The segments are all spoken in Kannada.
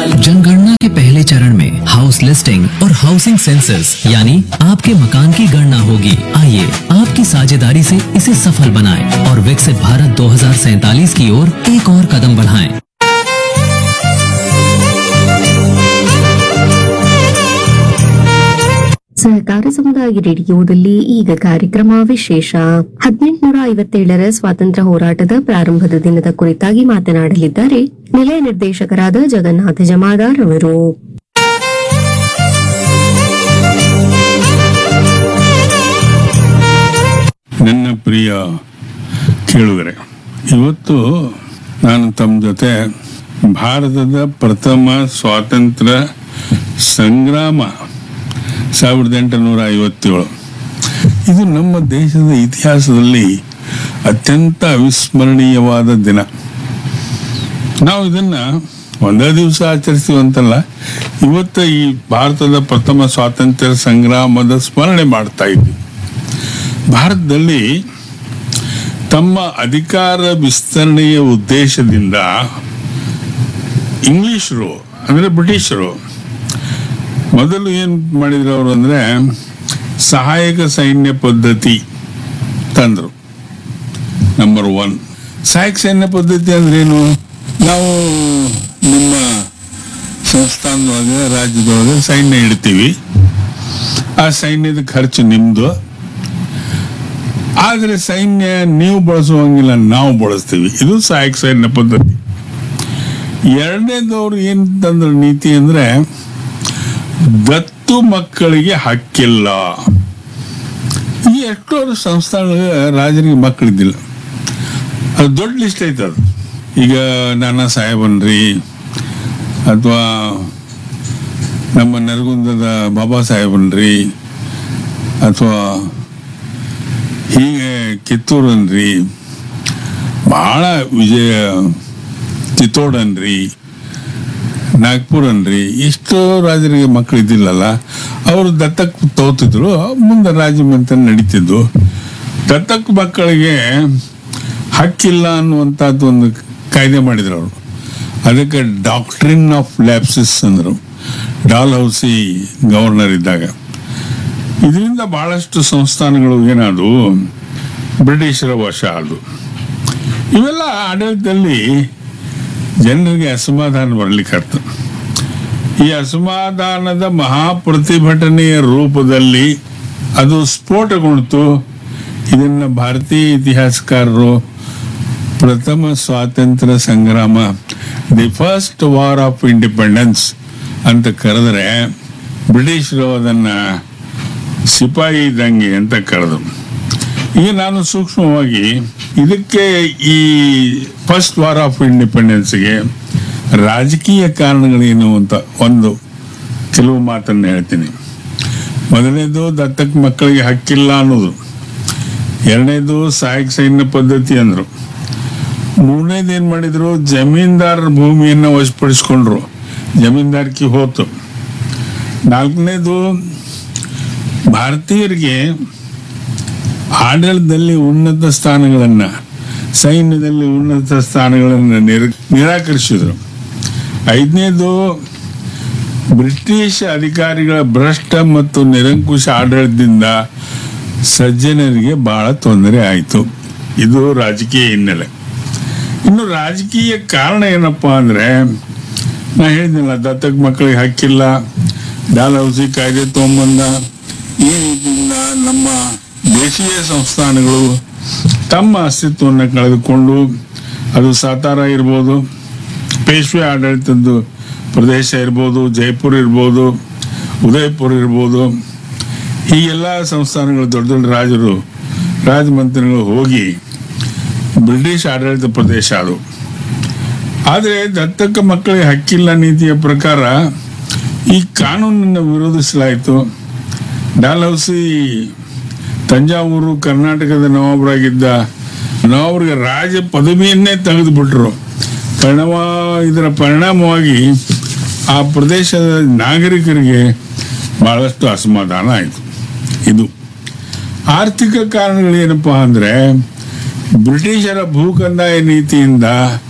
जनगणना के पहले चरण में हाउस लिस्टिंग और हाउसिंग सेंसस यानी आपके मकान की गणना होगी आइए आपकी साझेदारी से इसे सफल बनाएं और विकसित भारत 2047 की ओर एक और कदम बढ़ाएं ಸಹಕಾರ ಸಮುದಾಯ ರೇಡಿಯೋದಲ್ಲಿ ಈಗ ಕಾರ್ಯಕ್ರಮ ವಿಶೇಷ ಹದಿನೆಂಟುನೂರ ಐವತ್ತೇಳರ ಸ್ವಾತಂತ್ರ್ಯ ಹೋರಾಟದ ಪ್ರಾರಂಭದ ದಿನದ ಕುರಿತಾಗಿ ಮಾತನಾಡಲಿದ್ದಾರೆ ನಿಲಯ ನಿರ್ದೇಶಕರಾದ ಜಗನ್ನಾಥ ಜಮಾದಾರ್ ಅವರು ನನ್ನ ಪ್ರಿಯ ಕೇಳುಗರೆ ಇವತ್ತು ನಾನು ತಮ್ಮ ಜೊತೆ ಭಾರತದ ಪ್ರಥಮ ಸ್ವಾತಂತ್ರ್ಯ ಸಂಗ್ರಾಮ ಸಾವಿರದ ಎಂಟುನೂರ ಐವತ್ತೇಳು ಇದು ನಮ್ಮ ದೇಶದ ಇತಿಹಾಸದಲ್ಲಿ ಅತ್ಯಂತ ಅವಿಸ್ಮರಣೀಯವಾದ ದಿನ ನಾವು ಇದನ್ನ ಒಂದೇ ದಿವಸ ಆಚರಿಸ್ತೀವಿ ಅಂತಲ್ಲ ಇವತ್ತು ಈ ಭಾರತದ ಪ್ರಥಮ ಸ್ವಾತಂತ್ರ್ಯ ಸಂಗ್ರಾಮದ ಸ್ಮರಣೆ ಮಾಡ್ತಾ ಇದ್ವಿ ಭಾರತದಲ್ಲಿ ತಮ್ಮ ಅಧಿಕಾರ ವಿಸ್ತರಣೆಯ ಉದ್ದೇಶದಿಂದ ಇಂಗ್ಲಿಷರು ಅಂದ್ರೆ ಬ್ರಿಟಿಷರು ಮೊದಲು ಏನ್ ಮಾಡಿದ್ರು ಅವರು ಅಂದ್ರೆ ಸಹಾಯಕ ಸೈನ್ಯ ಪದ್ಧತಿ ತಂದ್ರು ನಂಬರ್ ಒನ್ ಸಹಾಯಕ ಸೈನ್ಯ ಪದ್ಧತಿ ಅಂದ್ರೆ ಏನು ನಾವು ನಿಮ್ಮ ಸಂಸ್ಥಾನದೊಳಗೆ ರಾಜ್ಯದೊಳಗೆ ಸೈನ್ಯ ಇಡ್ತೀವಿ ಆ ಸೈನ್ಯದ ಖರ್ಚು ನಿಮ್ದು ಆದ್ರೆ ಸೈನ್ಯ ನೀವು ಬಳಸುವಂಗಿಲ್ಲ ನಾವು ಬಳಸ್ತೀವಿ ಇದು ಸಹಾಯಕ ಸೈನ್ಯ ಪದ್ಧತಿ ಎರಡನೇದವ್ರು ಏನ್ ತಂದ್ರ ನೀತಿ ಅಂದ್ರೆ ದತ್ತು ಮಕ್ಕಳಿಗೆ ಹಕ್ಕಿಲ್ಲ ಈ ಎಷ್ಟೋ ಸಂಸ್ಥಾನಗಳಿಗೆ ರಾಜರಿಗೆ ಮಕ್ಕಳಿದ್ದಿಲ್ಲ ಅದು ದೊಡ್ಡ ಲಿಸ್ಟ್ ಐತೆ ಅದು ಈಗ ನಾನಾ ಸಾಹೇಬನ್ರಿ ಅಥವಾ ನಮ್ಮ ನರಗುಂದದ ಬಾಬಾ ಸಾಹೇಬನ್ರಿ ಅಥವಾ ಹೀಗೆ ಕಿತ್ತೂರನ್ರಿ ಬಹಳ ವಿಜಯ ಚಿತ್ತೋಡನ್ರಿ ನಾಗ್ಪುರನ್ರಿ ಇಷ್ಟು ರಾಜರಿಗೆ ಮಕ್ಕಳು ಇದ್ದಿಲ್ಲಲ್ಲ ಅವರು ದತ್ತಕ್ ತೋತಿದ್ರು ಮುಂದೆ ರಾಜಮಂತ್ರ ನಡೀತಿದ್ದು ದತ್ತಕ್ ಮಕ್ಕಳಿಗೆ ಹಕ್ಕಿಲ್ಲ ಅನ್ನುವಂಥದ್ದು ಒಂದು ಕಾಯ್ದೆ ಮಾಡಿದ್ರು ಅವರು ಅದಕ್ಕೆ ಡಾಕ್ಟ್ರಿನ್ ಆಫ್ ಲ್ಯಾಪ್ಸಿಸ್ ಅಂದರು ಡಾಲ್ ಹೌಸಿ ಗವರ್ನರ್ ಇದ್ದಾಗ ಇದರಿಂದ ಬಹಳಷ್ಟು ಸಂಸ್ಥಾನಗಳು ಏನಾದವು ಬ್ರಿಟಿಷರ ವಶ ಆದವು ಇವೆಲ್ಲ ಆಡಳಿತದಲ್ಲಿ ಜನರಿಗೆ ಅಸಮಾಧಾನ ಬರ್ಲಿಕ್ಕರ್ತ ಈ ಅಸಮಾಧಾನದ ಮಹಾಪ್ರತಿಭಟನೆಯ ರೂಪದಲ್ಲಿ ಅದು ಸ್ಫೋಟಗೊಂಡಿತು ಇದನ್ನ ಭಾರತೀಯ ಇತಿಹಾಸಕಾರರು ಪ್ರಥಮ ಸ್ವಾತಂತ್ರ್ಯ ಸಂಗ್ರಾಮ the first war of independence ಅಂತ ಕರೆದ್ರೆ ಬ್ರಿಟಿಷರು ಅದನ್ನ ಸಿಪಾಯಿ ದಂಗೆ ಅಂತ ಕರೆದು ಈಗ ನಾನು ಸೂಕ್ಷ್ಮವಾಗಿ ಇದಕ್ಕೆ ಈ ಫಸ್ಟ್ ವಾರ್ ಆಫ್ ಇಂಡಿಪೆಂಡೆನ್ಸ್ಗೆ ರಾಜಕೀಯ ಕಾರಣಗಳೇನು ಅಂತ ಒಂದು ಕೆಲವು ಮಾತನ್ನು ಹೇಳ್ತೀನಿ ಮೊದಲನೇದು ದತ್ತಕ್ ಮಕ್ಕಳಿಗೆ ಹಕ್ಕಿಲ್ಲ ಅನ್ನೋದು ಎರಡನೇದು ಸಹಾಯಕ ಸೈನ್ಯ ಪದ್ಧತಿ ಅಂದ್ರು ಮೂರನೇದು ಏನ್ ಮಾಡಿದ್ರು ಜಮೀನ್ದಾರರ ಭೂಮಿಯನ್ನು ವಶಪಡಿಸ್ಕೊಂಡ್ರು ಜಮೀನ್ದಾರಿಕೆ ಹೋತು ನಾಲ್ಕನೇದು ಭಾರತೀಯರಿಗೆ ಆಡಳಿತದಲ್ಲಿ ಉನ್ನತ ಸ್ಥಾನಗಳನ್ನ ಸೈನ್ಯದಲ್ಲಿ ಉನ್ನತ ಸ್ಥಾನಗಳನ್ನು ನಿರ- ನಿರಾಕರಿಸಿದ್ರು ಐದನೇದು ಬ್ರಿಟಿಷ್ ಅಧಿಕಾರಿಗಳ ಭ್ರಷ್ಟ ಮತ್ತು ನಿರಂಕುಶ ಆಡಳಿತದಿಂದ ಸಜ್ಜನರಿಗೆ ಬಹಳ ತೊಂದರೆ ಆಯಿತು ಇದು ರಾಜಕೀಯ ಹಿನ್ನೆಲೆ ಇನ್ನು ರಾಜಕೀಯ ಕಾರಣ ಏನಪ್ಪಾ ಅಂದ್ರೆ ನಾ ಹೇಳಿದ್ನಲ್ಲ ದತ್ತಕ್ ಮಕ್ಕಳಿಗೆ ಹಕ್ಕಿಲ್ಲ ಡಾಲೌಸಿ ಕಾಯ್ದೆ ತಗೊಂಬಂದ ಈ ರೀತಿಯಿಂದ ನಮ್ಮ ದೇಶೀಯ ಸಂಸ್ಥಾನಗಳು ತಮ್ಮ ಅಸ್ತಿತ್ವವನ್ನು ಕಳೆದುಕೊಂಡು ಅದು ಸಾತಾರ ಇರ್ಬೋದು ಪೇಶ್ವೆ ಆಡಳಿತದ್ದು ಪ್ರದೇಶ ಇರ್ಬೋದು ಜೈಪುರ್ ಇರ್ಬೋದು ಉದಯಪುರ ಇರ್ಬೋದು ಹೀಗೆಲ್ಲ ಸಂಸ್ಥಾನಗಳು ದೊಡ್ಡ ದೊಡ್ಡ ರಾಜರು ರಾಜಮಂತ್ರಿಗಳು ಹೋಗಿ ಬ್ರಿಟಿಷ್ ಆಡಳಿತ ಪ್ರದೇಶ ಅದು ಆದರೆ ದತ್ತಕ ಮಕ್ಕಳಿಗೆ ಹಕ್ಕಿಲ್ಲ ನೀತಿಯ ಪ್ರಕಾರ ಈ ಕಾನೂನನ್ನು ವಿರೋಧಿಸಲಾಯಿತು ಡಾಲ್ಹೌಸಿ ತಂಜಾವೂರು ಕರ್ನಾಟಕದ ನವಾಬರಾಗಿದ್ದ ನವಾಬರಿಗೆ ರಾಜ ಪದವಿಯನ್ನೇ ತೆಗೆದುಬಿಟ್ರು ಪರಿಣಾಮ ಇದರ ಪರಿಣಾಮವಾಗಿ ಆ ಪ್ರದೇಶದ ನಾಗರಿಕರಿಗೆ ಬಹಳಷ್ಟು ಅಸಮಾಧಾನ ಆಯಿತು ಇದು ಆರ್ಥಿಕ ಕಾರಣಗಳೇನಪ್ಪಾ ಅಂದ್ರೆ ಬ್ರಿಟಿಷರ ಭೂಕಂದಾಯ ನೀತಿಯಿಂದ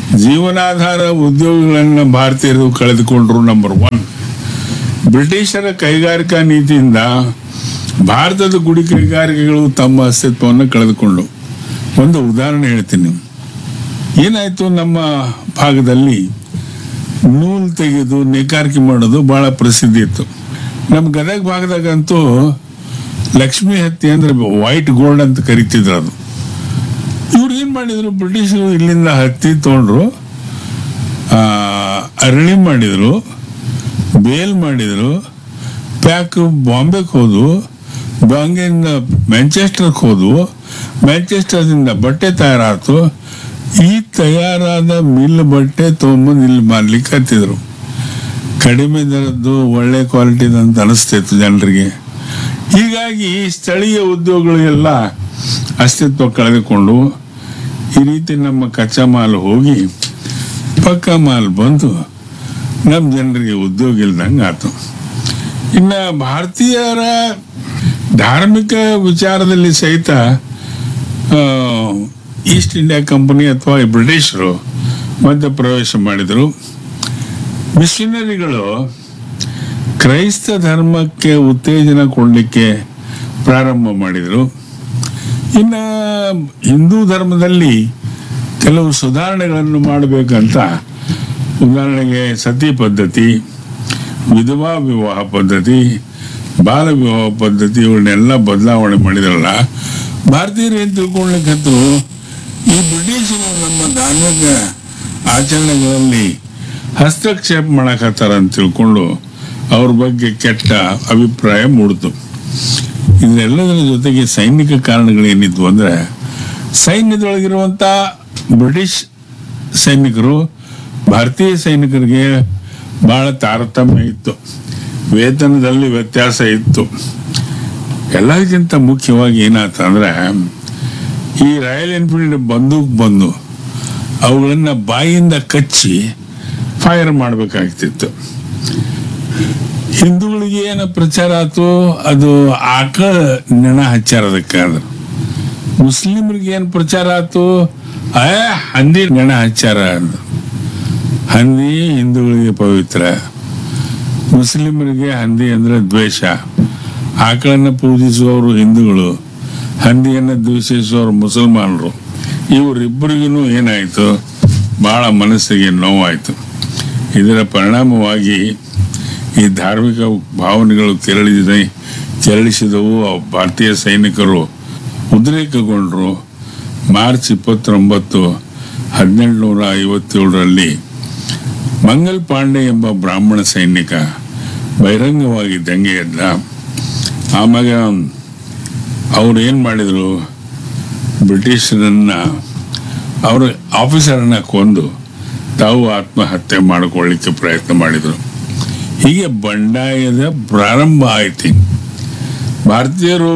ಜೀವನಾಧಾರ ಉದ್ಯೋಗಗಳನ್ನ ಭಾರತೀಯರು ಕಳೆದುಕೊಂಡ್ರು ನಂಬರ್ ಒನ್ ಬ್ರಿಟಿಷರ ಕೈಗಾರಿಕಾ ನೀತಿಯಿಂದ ಭಾರತದ ಗುಡಿ ಕೈಗಾರಿಕೆಗಳು ತಮ್ಮ ಅಸ್ತಿತ್ವವನ್ನು ಕಳೆದುಕೊಂಡು ಒಂದು ಉದಾಹರಣೆ ಹೇಳ್ತೀನಿ ಏನಾಯ್ತು ನಮ್ಮ ಭಾಗದಲ್ಲಿ ನೂಲು ತೆಗೆದು ನೇಕಾರಿಕೆ ಮಾಡೋದು ಬಹಳ ಪ್ರಸಿದ್ಧಿ ಇತ್ತು ನಮ್ಮ ಗದಗ ಭಾಗದಾಗಂತೂ ಲಕ್ಷ್ಮಿ ಹತ್ತಿ ಅಂದ್ರೆ ವೈಟ್ ಗೋಲ್ಡ್ ಅಂತ ಕರಿತಿದ್ರು ಅದು ಇವ್ರು ಏನ್ ಮಾಡಿದ್ರು ಬ್ರಿಟಿಷರು ಇಲ್ಲಿಂದ ಹತ್ತಿ ತಗೊಂಡ್ರು ಆ, ಅರಳಿ ಮಾಡಿದ್ರು ಬೇಲ್ ಮಾಡಿದ್ರು ಪ್ಯಾಕ್ ಬಾಂಬೆಗೆ ಹೋದ್ವು ಬಾಂಬೆಯಿಂದ ಮ್ಯಾಂಚೆಸ್ಟರ್ಗೆ ಹೋದ್ವು ಮ್ಯಾಂಚೆಸ್ಟರ್ದಿಂದ ಬಟ್ಟೆ ತಯಾರಾಯ್ತು ಈ ತಯಾರಾದ ಮಿಲ್ ಬಟ್ಟೆ ತೊಗೊಂಬಂದು ಇಲ್ಲಿ ಮಾರ್ಲಿಕ್ಕೆ ಹತ್ತಿದ್ರು ಕಡಿಮೆ ದರದ್ದು ಒಳ್ಳೆ ಕ್ವಾಲಿಟಿದು ಅಂತ ಅನಿಸ್ತಿತ್ತು ಜನರಿಗೆ ಹೀಗಾಗಿ ಸ್ಥಳೀಯ ಉದ್ಯೋಗಗಳು ಎಲ್ಲ ಅಸ್ತಿತ್ವ ಕಳೆದುಕೊಂಡು ಈ ರೀತಿ ನಮ್ಮ ಕಚ್ಚಾ ಮಾಲ್ ಹೋಗಿ ಪಕ್ಕ ಮಾಲ್ ಬಂದು ನಮ್ಮ ಜನರಿಗೆ ಉದ್ಯೋಗ ಇಲ್ದಂಗೆ ಆತು ಇನ್ನು ಭಾರತೀಯರ ಧಾರ್ಮಿಕ ವಿಚಾರದಲ್ಲಿ ಸಹಿತ ಆ, ಈಸ್ಟ್ ಇಂಡಿಯಾ ಕಂಪನಿ ಅಥವಾ ಈ ಬ್ರಿಟಿಷರು ಮಧ್ಯ ಪ್ರವೇಶ ಮಾಡಿದರು ಮಿಷನರಿಗಳು ಕ್ರೈಸ್ತ ಧರ್ಮಕ್ಕೆ ಉತ್ತೇಜನ ಕೊಡಲಿಕ್ಕೆ ಪ್ರಾರಂಭ ಮಾಡಿದರು ಇನ್ನು ಹಿಂದೂ ಧರ್ಮದಲ್ಲಿ ಕೆಲವು ಸುಧಾರಣೆಗಳನ್ನು ಮಾಡಬೇಕಂತ ಉದಾಹರಣೆಗೆ ಸತಿ ಪದ್ಧತಿ ವಿಧವಾ ವಿವಾಹ ಪದ್ಧತಿ ಬಾಲ ವಿವಾಹ ಪದ್ಧತಿ ಇವನ್ನೆಲ್ಲ ಬದಲಾವಣೆ ಮಾಡಿದ್ರಲ್ಲ ಭಾರತೀಯರು ಏನು ತಿಳ್ಕೊಳ್ಲಿಕ್ಕಂತೂ ಈ ಬ್ರಿಟಿಷರು ನಮ್ಮ ಧಾರ್ಮಿಕ ಆಚರಣೆಗಳಲ್ಲಿ ಹಸ್ತಕ್ಷೇಪ ಮಾಡಕತ್ತಾರ ಅಂತ ತಿಳ್ಕೊಂಡು ಅವ್ರ ಬಗ್ಗೆ ಕೆಟ್ಟ ಅಭಿಪ್ರಾಯ ಮೂಡಿತು ಇದೆಲ್ಲದರ ಜೊತೆಗೆ ಸೈನಿಕ ಕಾರಣಗಳೇನಿದ್ವು ಅಂದ್ರೆ ಸೈನ್ಯದೊಳಗಿರುವಂತ ಬ್ರಿಟಿಷ್ ಸೈನಿಕರು ಭಾರತೀಯ ಸೈನಿಕರಿಗೆ ಬಹಳ ತಾರತಮ್ಯ ಇತ್ತು ವೇತನದಲ್ಲಿ ವ್ಯತ್ಯಾಸ ಇತ್ತು ಎಲ್ಲದಕ್ಕಿಂತ ಮುಖ್ಯವಾಗಿ ಏನಾಯ್ತು ಅಂದ್ರೆ ಈ ರಾಯಲ್ ಎನ್ಫೀಲ್ಡ್ ಬಂದೂಕ್ ಬಂದು ಅವುಗಳನ್ನ ಬಾಯಿಯಿಂದ ಕಚ್ಚಿ ಫೈರ್ ಮಾಡಬೇಕಾಗ್ತಿತ್ತು ಹಿಂದೂಗಳಿಗೆ ಏನು ಪ್ರಚಾರ ಆಯ್ತು ಅದು ಆಕಳ ನೆಣ ಹಚ್ಚಾರ ಅದಕ್ಕೆ ಅದು ಮುಸ್ಲಿಮ್ರಿಗೆ ಏನು ಪ್ರಚಾರ ಆಯ್ತು ಆ ಹಂದಿ ನೆಣ ಹಚ್ಚಾರ ಅಂದ್ರು. ಹಂದಿ ಹಿಂದೂಗಳಿಗೆ ಪವಿತ್ರ ಮುಸ್ಲಿಮರಿಗೆ ಹಂದಿ ಅಂದ್ರೆ ದ್ವೇಷ ಆಕಳನ್ನ ಪೂಜಿಸುವವರು ಹಿಂದೂಗಳು ಹಂದಿಯನ್ನು ದ್ವೇಷಿಸುವವರು ಮುಸಲ್ಮಾನರು ಇವರಿಬ್ಬರಿಗೂ ಏನಾಯಿತು ಬಹಳ ಮನಸ್ಸಿಗೆ ನೋವಾಯಿತು ಇದರ ಪರಿಣಾಮವಾಗಿ ಈ ಧಾರ್ಮಿಕ ಭಾವನೆಗಳು ಕೆರಳಿದ ಕೆರಳಿಸಿದವು ಆ ಭಾರತೀಯ ಸೈನಿಕರು ಉದ್ರೇಕಗೊಂಡರು ಮಾರ್ಚ್ ಇಪ್ಪತ್ತೊಂಬತ್ತು ಹದಿನೆಂಟುನೂರ ಐವತ್ತೇಳರಲ್ಲಿ ಮಂಗಲ್ ಪಾಂಡೆ ಎಂಬ ಬ್ರಾಹ್ಮಣ ಸೈನಿಕ ಬಹಿರಂಗವಾಗಿ ದಂಗೆ ಎದ್ದ ಆಮ್ಯಾಗ ಅವ್ರು ಏನು ಮಾಡಿದರು ಬ್ರಿಟಿಷರನ್ನ ಅವರ ಆಫೀಸರನ್ನ ಕೊಂದು ತಾವು ಆತ್ಮಹತ್ಯೆ ಮಾಡಿಕೊಳ್ಳಿಕ್ಕೆ ಪ್ರಯತ್ನ ಮಾಡಿದರು ಹೀಗೆ ಬಂಡಾಯದ ಪ್ರಾರಂಭ ಆಯ್ತು ಭಾರತೀಯರು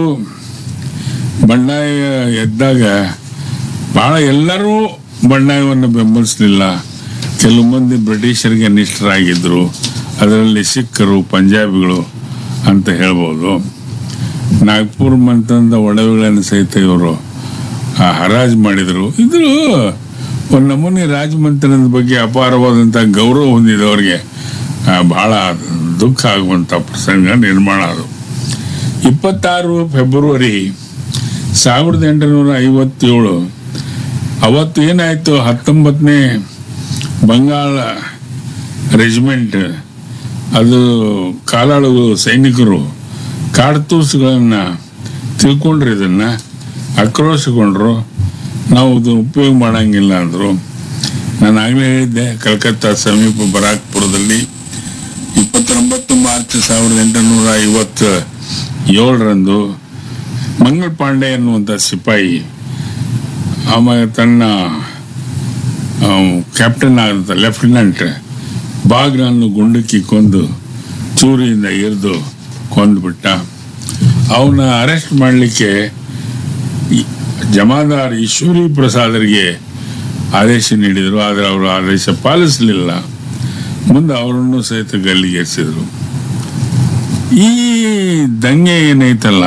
ಬಂಡಾಯ ಎದ್ದಾಗ ಬಹಳ ಎಲ್ಲರೂ ಬಂಡಾಯವನ್ನು ಬೆಂಬಲಿಸಲಿಲ್ಲ ಕೆಲವು ಮಂದಿ ಬ್ರಿಟಿಷರಿಗೆ ನಿಷ್ಠರಾಗಿದ್ದರು ಅದರಲ್ಲಿ ಸಿಖ್ಖರು ಪಂಜಾಬಿಗಳು ಅಂತ ಹೇಳ್ಬೋದು ನಾಗ್ಪುರ್ ಮಂತಂದ ಒಡವೆಗಳನ್ನು ಸಹಿತ ಇವರು ಆ, ಹರಾಜು ಮಾಡಿದರು ಇದು ಒಂದು ನಮೂನಿ ರಾಜಮಂತ್ರದ ಬಗ್ಗೆ ಅಪಾರವಾದಂಥ ಗೌರವ ಹೊಂದಿದವರಿಗೆ ಆ, ಬಹಳ ದುಃಖ ಆಗುವಂಥ ಪ್ರಸಂಗ ನಿರ್ಮಾಣ ಅದು ಇಪ್ಪತ್ತಾರು ಫೆಬ್ರವರಿ ಸಾವಿರದ ಎಂಟುನೂರ ಐವತ್ತೇಳು ಅವತ್ತು ಏನಾಯಿತು ಹತ್ತೊಂಬತ್ತನೇ ಬಂಗಾಳ ರೆಜಿಮೆಂಟ್ ಅದು ಕಾಲಾಳು ಸೈನಿಕರು ಕಾಡ್ತೂಸುಗಳನ್ನು ತಿಳ್ಕೊಂಡ್ರು ಇದನ್ನು ಆಕ್ರೋಶಗೊಂಡ್ರು ನಾವು ಇದು ಉಪಯೋಗ ಮಾಡಂಗಿಲ್ಲ ಅಂದರು ನಾನು ಆಗಲೇ ಹೇಳಿದ್ದೆ ಕಲ್ಕತ್ತಾ ಸಮೀಪ ಬರಾಕ್ಪುರದಲ್ಲಿ ಇಪ್ಪತ್ತೊಂಬತ್ತು ಮಾರ್ಚ್ ಸಾವಿರದ ಎಂಟುನೂರ ಐವತ್ತ ಏಳರಂದು ಮಂಗಲ್ ಪಾಂಡೆ ಅನ್ನುವಂಥ ಸಿಪಾಯಿ ಆಮೇಲೆ ತನ್ನ ಕ್ಯಾಪ್ಟನ್ ಆದಂಥ ಲೆಫ್ಟಿನೆಂಟ್ ಬಾಗ್ನನ್ನು ಗುಂಡಕ್ಕಿ ಕೊಂದು ಚೂರಿಯಿಂದ ಎರಿದು ಕೊಂದುಬಿಟ್ಟ ಅವನ ಅರೆಸ್ಟ್ ಮಾಡಲಿಕ್ಕೆ ಜಮಾದಾರ್ ಈಶ್ವರಿ ಪ್ರಸಾದರಿಗೆ ಆದೇಶ ನೀಡಿದರು ಆದರೆ ಅವರು ಆದೇಶ ಪಾಲಿಸಲಿಲ್ಲ ಮುಂದೆ ಅವರನ್ನು ಸಹಿತ ಗಲ್ಲಿಗೇರಿಸಿದರು ಈ ದಂಗೆ ಏನೈತಲ್ಲ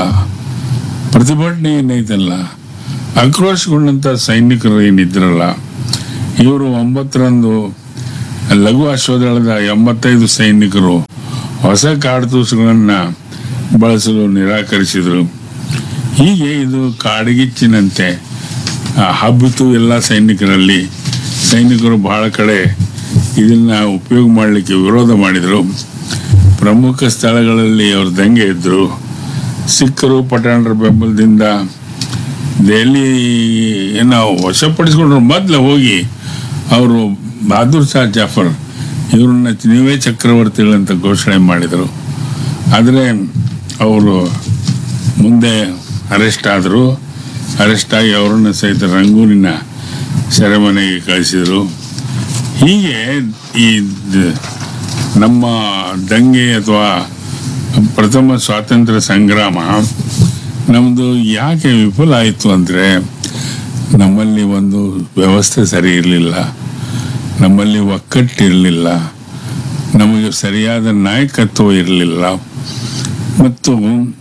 ಪ್ರತಿಭಟನೆ ಏನೈತಲ್ಲ ಆಕ್ರೋಶಗೊಂಡಂಥ ಸೈನಿಕರು ಏನಿದ್ರಲ್ಲ ಇವರು ಒಂಬತ್ತರಂದು ಲಘು ಅಶ್ವದಳದ ಎಂಬತ್ತೈದು ಸೈನಿಕರು ಹೊಸ ಕಾಡ್ತೂಸುಗಳನ್ನು ಬಳಸಲು ನಿರಾಕರಿಸಿದರು ಹೀಗೆ ಇದು ಕಾಡ್ಗಿಚ್ಚಿನಂತೆ ಆ, ಹಬ್ಬಿತು ಎಲ್ಲ ಸೈನಿಕರಲ್ಲಿ ಸೈನಿಕರು ಬಹಳ ಕಡೆ ಇದನ್ನ ಉಪಯೋಗ ಮಾಡಲಿಕ್ಕೆ ವಿರೋಧ ಮಾಡಿದರು ಪ್ರಮುಖ ಸ್ಥಳಗಳಲ್ಲಿ ಅವರು ದಂಗೆ ಇದ್ದರು ಸಿಖ್ಖರು ಪಠಾಣರ ಬೆಂಬಲದಿಂದ ದೆಹಲಿ ಏನೋ ವಶಪಡಿಸ್ಕೊಂಡ್ರು ಮೊದಲು ಹೋಗಿ ಅವರು ಬಹದ್ದೂರ್ ಶಾ ಜಾಫರ್ ಇವ್ರನ್ನ ನೀವೇ ಚಕ್ರವರ್ತಿಗಳಂತ ಘೋಷಣೆ ಮಾಡಿದರು ಆದರೆ ಅವರು ಮುಂದೆ ಅರೆಸ್ಟ್ ಆದರು ಅರೆಸ್ಟ್ ಆಗಿ ಅವರನ್ನ ಸಹಿತ ರಂಗೂರಿನ ಸೆರೆಮನೆಗೆ ಕಳಿಸಿದರು ಹೀಗೆ ಈ ದ- ನಮ್ಮ ದಂಗೆ ಅಥವಾ ಪ್ರಥಮ ಸ್ವಾತಂತ್ರ್ಯ ಸಂಗ್ರಾಮ ನಮ್ಮದು ಯಾಕೆ ವಿಫಲ ಆಯಿತು ಅಂದರೆ ನಮ್ಮಲ್ಲಿ ಒಂದು ವ್ಯವಸ್ಥೆ ಸರಿ ಇರಲಿಲ್ಲ ನಮ್ಮಲ್ಲಿ ಒಕ್ಕಟ್ಟಿರಲಿಲ್ಲ ನಮಗೆ ಸರಿಯಾದ ನಾಯಕತ್ವ ಇರಲಿಲ್ಲ ಮತ್ತು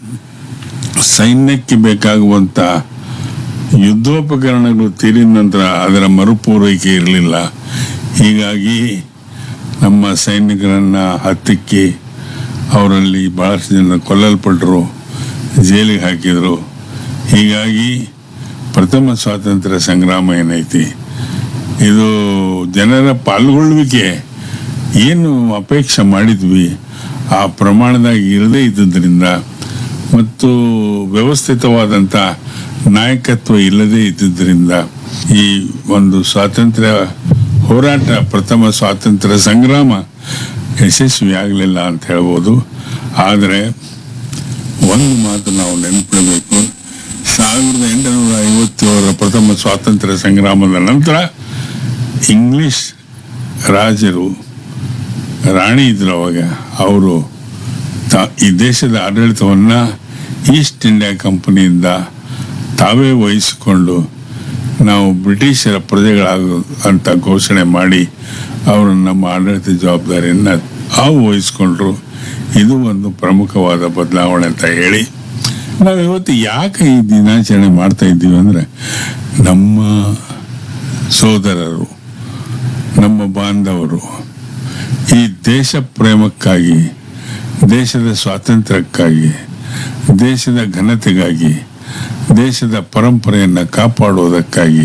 ಸೈನ್ಯಕ್ಕೆ ಬೇಕಾಗುವಂಥ ಯುದ್ಧೋಪಕರಣಗಳು ತೀರಿದ ನಂತರ ಅದರ ಮರುಪೂರೈಕೆ ಇರಲಿಲ್ಲ ಹೀಗಾಗಿ ನಮ್ಮ ಸೈನಿಕರನ್ನು ಹತ್ತಿಕ್ಕಿ ಅವರಲ್ಲಿ ಭಾಳಷ್ಟು ಜನ ಕೊಲ್ಲಲ್ಪಟ್ಟರು ಜೈಲಿಗೆ ಹಾಕಿದರು ಹೀಗಾಗಿ ಪ್ರಥಮ ಸ್ವಾತಂತ್ರ್ಯ ಸಂಗ್ರಾಮ ಏನೈತಿ ಇದು ಜನರ ಪಾಲ್ಗೊಳ್ಳುವಿಕೆ ಏನು ಅಪೇಕ್ಷೆ ಮಾಡಿದ್ವಿ ಆ ಪ್ರಮಾಣದಾಗ ಇರದೇ ಇದ್ದುದರಿಂದ ಮತ್ತು ವ್ಯವಸ್ಥಿತವಾದಂಥ ನಾಯಕತ್ವ ಇಲ್ಲದೇ ಇದ್ದುದರಿಂದ ಈ ಒಂದು ಸ್ವಾತಂತ್ರ್ಯ ಹೋರಾಟ ಪ್ರಥಮ ಸ್ವಾತಂತ್ರ್ಯ ಸಂಗ್ರಾಮ ಯಶಸ್ವಿ ಆಗಲಿಲ್ಲ ಅಂತ ಹೇಳ್ಬೋದು ಆದರೆ ಒಂದು ಮಾತು ನಾವು ನೆನಪಿಡಬೇಕು ಸಾವಿರದ ಎಂಟುನೂರ ಐವತ್ತೇಳರ ಪ್ರಥಮ ಸ್ವಾತಂತ್ರ್ಯ ಸಂಗ್ರಾಮದ ನಂತರ ಇಂಗ್ಲಿಷ್ ರಾಜರು ರಾಣಿ ಇದ್ರು ಅವಾಗ ಅವರು ತಾ- ಈ ದೇಶದ ಆಡಳಿತವನ್ನ ಈಸ್ಟ್ ಇಂಡಿಯಾ ಕಂಪನಿಯಿಂದ ತಾವೇ ವಹಿಸಿಕೊಂಡು ನಾವು ಬ್ರಿಟಿಷರ ಪ್ರಜೆಗಳಾಗ ಅಂತ ಘೋಷಣೆ ಮಾಡಿ ಅವರು ನಮ್ಮ ಆಡಳಿತ ಜವಾಬ್ದಾರಿಯನ್ನು ತಾವು ವಹಿಸ್ಕೊಂಡ್ರು ಇದು ಒಂದು ಪ್ರಮುಖವಾದ ಬದಲಾವಣೆ ಅಂತ ಹೇಳಿ ನಾವು ಇವತ್ತು ಯಾಕೆ ಈ ದಿನಾಚರಣೆ ಮಾಡ್ತಾ ಇದ್ದೀವಿ ಅಂದರೆ ನಮ್ಮ ಸೋದರರು ನಮ್ಮ ಬಾಂಧವರು ಈ ದೇಶ ಪ್ರೇಮಕ್ಕಾಗಿ ದೇಶದ ಸ್ವಾತಂತ್ರ್ಯಕ್ಕಾಗಿ ದೇಶದ ಘನತೆಗಾಗಿ ದೇಶದ ಪರಂಪರೆಯನ್ನು ಕಾಪಾಡುವುದಕ್ಕಾಗಿ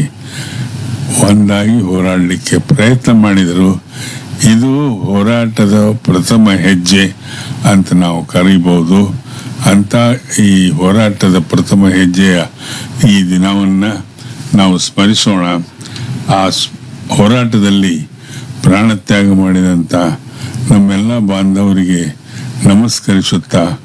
ಒಂದಾಗಿ ಹೋರಾಡಲಿಕ್ಕೆ ಪ್ರಯತ್ನ ಮಾಡಿದರು ಇದು ಹೋರಾಟದ ಪ್ರಥಮ ಹೆಜ್ಜೆ ಅಂತ ನಾವು ಕರೀಬಹುದು ಅಂತ ಈ ಹೋರಾಟದ ಪ್ರಥಮ ಹೆಜ್ಜೆಯ ಈ ದಿನವನ್ನು ನಾವು ಸ್ಮರಿಸೋಣ ಆ ಸ್- ಹೋರಾಟದಲ್ಲಿ ಪ್ರಾಣತ್ಯಾಗ ಮಾಡಿದಂಥ ನಮ್ಮೆಲ್ಲ ಬಾಂಧವರಿಗೆ ನಮಸ್ಕರಿಸುತ್ತಾ